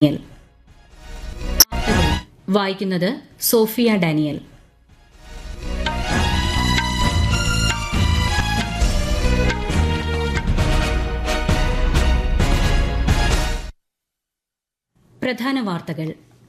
Daniel വായിക്കുന്നത് Sophia Daniel പ്രധാന വാർത്തകൾ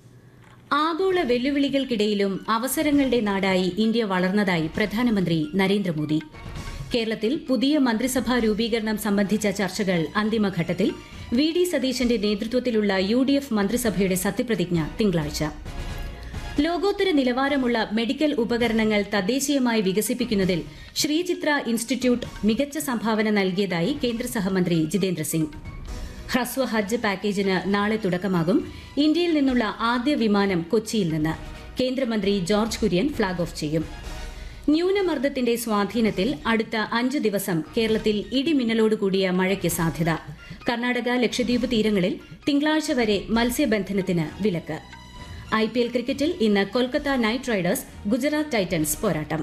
ആഗോള വെല്ലുവിളികൾക്കിടയിലും അവസരങ്ങളുടെ നാടായി ഇന്ത്യ വളർന്നതായി പ്രധാനമന്ത്രി നരേന്ദ്രമോദി കേരളത്തിൽ പുതിയ മന്ത്രിസഭാ രൂപീകരണം സംബന്ധിച്ച ചർച്ചകൾ അന്തിമഘട്ടത്തിൽ വി ഡി സതീശന്റെ നേതൃത്വത്തിലുള്ള യു ഡി എഫ് മന്ത്രിസഭയുടെ സത്യപ്രതിജ്ഞ തിങ്കളാഴ്ച ലോകോത്തര നിലവാരമുള്ള മെഡിക്കൽ ഉപകരണങ്ങൾ തദ്ദേശീയമായി വികസിപ്പിക്കുന്നതിൽ ശ്രീചിത്ര ഇൻസ്റ്റിറ്റ്യൂട്ട് മികച്ച സംഭാവന നൽകിയതായി കേന്ദ്ര സഹമന്ത്രി ജിതേന്ദ്ര സിംഗ് ഹ്രസ്വ ഹജ്ജ് പാക്കേജിന് നാളെ തുടക്കമാകും ഇന്ത്യയിൽ നിന്നുള്ള ആദ്യ വിമാനം കൊച്ചിയിൽ നിന്ന് കേന്ദ്രമന്ത്രി ജോർജ് കുര്യൻ ഫ്ളാഗ് ഓഫ് ചെയ്യും ന്യൂനമർദ്ദത്തിന്റെ സ്വാധീനത്തിൽ അടുത്ത അഞ്ച് ദിവസം കേരളത്തിൽ ഇടിമിന്നലോട് കൂടിയ മഴയ്ക്ക് സാധ്യത കർണാടക ലക്ഷദ്വീപ് തീരങ്ങളിൽ തിങ്കളാഴ്ച വരെ മത്സ്യബന്ധനത്തിന് വിലക്ക് ഐ പി എൽ ക്രിക്കറ്റിൽ ഇന്ന് Kolkata Knight Riders Gujarat Titans പോരാട്ടം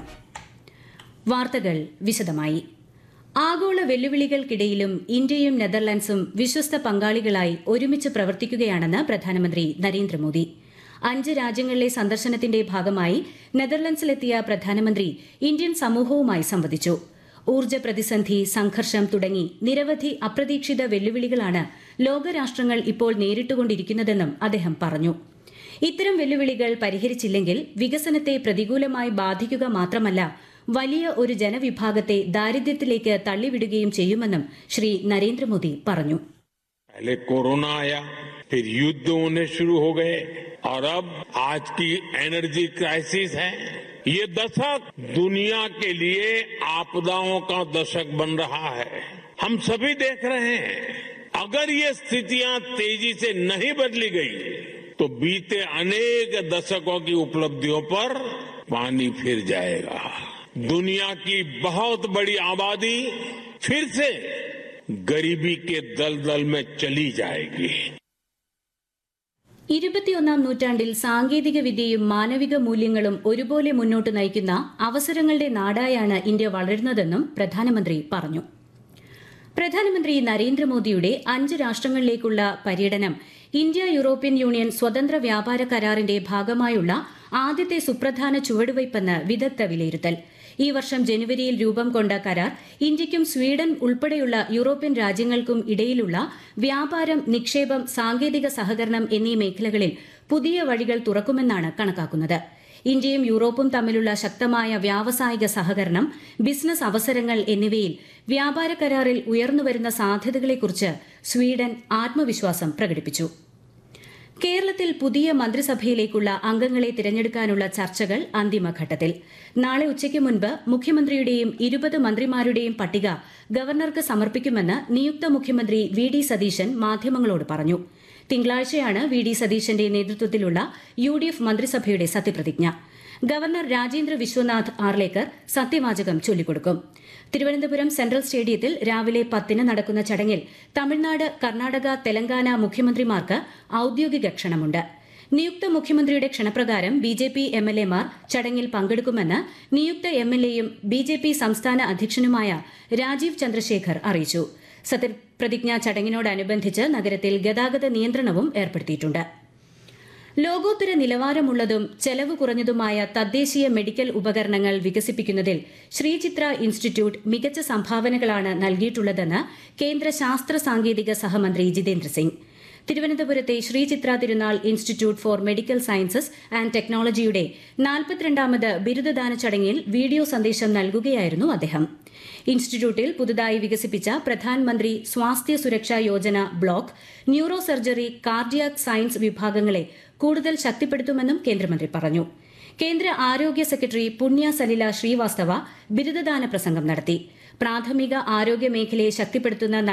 വാർത്തകൾ വിശദമായി ആഗോള വെല്ലുവിളികൾക്കിടയിലും ഇന്ത്യയും നെതർലൻഡ്സും വിശ്വസ്ത പങ്കാളികളായി ഒരുമിച്ച് പ്രവർത്തിക്കുകയാണെന്ന് പ്രധാനമന്ത്രി നരേന്ദ്രമോദി അഞ്ച് രാജ്യങ്ങളിലെ സന്ദർശനത്തിന്റെ ഭാഗമായി നെതർലൻഡ്സിലെത്തിയ പ്രധാനമന്ത്രി ഇന്ത്യൻ സമൂഹവുമായി സംവദിച്ചു ഊർജ്ജ പ്രതിസന്ധി സംഘർഷം തുടങ്ങി നിരവധി അപ്രതീക്ഷിത വെല്ലുവിളികളാണ് ലോകരാഷ്ട്രങ്ങൾ ഇപ്പോൾ നേരിട്ടുകൊണ്ടിരിക്കുന്നതെന്നും അദ്ദേഹം പറഞ്ഞു ഇത്തരം വെല്ലുവിളികൾ പരിഹരിച്ചില്ലെങ്കിൽ വികസനത്തെ പ്രതികൂലമായി ബാധിക്കുക മാത്രമല്ല വലിയ ഒരു ജനവിഭാഗത്തെ ദാരിദ്ര്യത്തിലേക്ക് തള്ളിവിടുകയും ചെയ്യുമെന്നും ശ്രീ നരേന്ദ്രമോദി പറഞ്ഞു पहले कोरोना आया फिर युद्ध होने शुरू हो गए और अब आज की एनर्जी क्राइसिस है ये दशक दुनिया के लिए आपदाओं का दशक बन रहा है हम सभी देख रहे हैं अगर ये स्थितियां तेजी से नहीं बदली गई तो बीते अनेक दशकों की उपलब्धियों पर पानी फिर जाएगा दुनिया की बहुत बड़ी आबादी फिर से गरीबी के दलदल में चली जाएगी ഇരുപത്തിയൊന്നാം നൂറ്റാണ്ടിൽ സാങ്കേതിക വിദ്യയും മാനവിക മൂല്യങ്ങളും ഒരുപോലെ മുന്നോട്ട് നയിക്കുന്ന അവസരങ്ങളുടെ നാടായാണ് ഇന്ത്യ വളരുന്നതെന്നും പ്രധാനമന്ത്രി പറഞ്ഞു പ്രധാനമന്ത്രി നരേന്ദ്രമോദിയുടെ അഞ്ച് രാഷ്ട്രങ്ങളിലേക്കുള്ള പര്യടനം ഇന്ത്യ യൂറോപ്യൻ യൂണിയൻ സ്വതന്ത്ര വ്യാപാര കരാറിന്റെ ഭാഗമായുള്ള ആദ്യത്തെ സുപ്രധാന ചുവടുവയ്പ്പെന്ന് വിദഗ്ധ വിലയിരുത്തൽ ഈ വർഷം ജനുവരിയിൽ രൂപം കൊണ്ട കരാർ ഇന്ത്യയ്ക്കും സ്വീഡൻ ഉൾപ്പെടെയുള്ള യൂറോപ്യൻ രാജ്യങ്ങൾക്കും ഇടയിലുള്ള വ്യാപാരം നിക്ഷേപം സാങ്കേതിക സഹകരണം എന്നീ മേഖലകളിൽ പുതിയ വഴികൾ തുറക്കുമെന്നാണ് കണക്കാക്കുന്നത് ഇന്ത്യയും യൂറോപ്പും തമ്മിലുള്ള ശക്തമായ വ്യാവസായിക സഹകരണം ബിസിനസ് അവസരങ്ങൾ എന്നിവയിൽ വ്യാപാര കരാറിൽ ഉയർന്നുവരുന്ന സാധ്യതകളെക്കുറിച്ച് സ്വീഡൻ ആത്മവിശ്വാസം പ്രകടിപ്പിച്ചു കേരളത്തിൽ പുതിയ മന്ത്രിസഭയിലേക്കുള്ള അംഗങ്ങളെ തിരഞ്ഞെടുക്കാനുള്ള ചർച്ചകൾ അന്തിമഘട്ടത്തിൽ നാളെ ഉച്ചയ്ക്ക് മുൻപ് മുഖ്യമന്ത്രിയുടെയും ഇരുപത് മന്ത്രിമാരുടെയും പട്ടിക ഗവർണർക്ക് സമർപ്പിക്കുമെന്ന് നിയുക്ത മുഖ്യമന്ത്രി വി ഡി സതീശൻ മാധ്യമങ്ങളോട് പറഞ്ഞു തിങ്കളാഴ്ചയാണ് വി ഡി സതീശന്റെ നേതൃത്വത്തിലുള്ള യു ഡി എഫ് മന്ത്രിസഭയുടെ സത്യപ്രതിജ്ഞ ഗവർണർ രാജേന്ദ്ര വിശ്വനാഥ് ആർലേക്കർ സത്യവാചകം ചൊല്ലിക്കൊടുക്കും തിരുവനന്തപുരം സെൻട്രൽ സ്റ്റേഡിയത്തിൽ രാവിലെ പത്തിന് നടക്കുന്ന ചടങ്ങിൽ തമിഴ്നാട് കർണാടക തെലങ്കാന മുഖ്യമന്ത്രിമാർക്ക് ഔദ്യോഗിക ക്ഷണമുണ്ട് നിയുക്ത മുഖ്യമന്ത്രിയുടെ ക്ഷണപ്രകാരം B J P M L എമാർ ചടങ്ങിൽ പങ്കെടുക്കുമെന്ന് നിയുക്ത എം എൽ എയും ബി ജെ പി സംസ്ഥാന അധ്യക്ഷനുമായ രാജീവ് ചന്ദ്രശേഖർ അറിയിച്ചു സത്യപ്രതിജ്ഞാ ചടങ്ങിനോടനുബന്ധിച്ച് നഗരത്തിൽ ഗതാഗത നിയന്ത്രണവും ഏർപ്പെടുത്തിയിട്ടുണ്ട് ലോകോത്തര നിലവാരമുള്ളതും ചെലവ് കുറഞ്ഞതുമായ തദ്ദേശീയ മെഡിക്കൽ ഉപകരണങ്ങൾ വികസിപ്പിക്കുന്നതിൽ ശ്രീചിത്ര ഇൻസ്റ്റിറ്റ്യൂട്ട് മികച്ച സംഭാവനകളാണ് നൽകിയിട്ടുള്ളതെന്ന് കേന്ദ്ര ശാസ്ത്ര സാങ്കേതിക സഹമന്ത്രി ജിതേന്ദ്ര സിംഗ് തിരുവനന്തപുരത്തെ Sree Chitra Thirunal institute for medical sciences and ടെക്നോളജിയുടെ നാൽപ്പത്തിരണ്ടാമത് ബിരുദദാന ചടങ്ങിൽ വീഡിയോ സന്ദേശം നൽകുകയായിരുന്നു അദ്ദേഹം ഇൻസ്റ്റിറ്റ്യൂട്ടിൽ പുതുതായി വികസിപ്പിച്ച Pradhan Mantri Swasthya Suraksha Yojana block neuro surgery cardiac science വിഭാഗങ്ങളെ കൂടുതൽ ശക്തിപ്പെടുത്തുമെന്നും കേന്ദ്രമന്ത്രി പറഞ്ഞു കേന്ദ്ര ആരോഗ്യ സെക്രട്ടറി പുണ്യ സലില ശ്രീവാസ്തവ ബിരുദദാന പ്രസംഗം നടത്തി പ്രാഥമിക ആരോഗ്യ മേഖലയെ ശക്തിപ്പെടുത്തുന്ന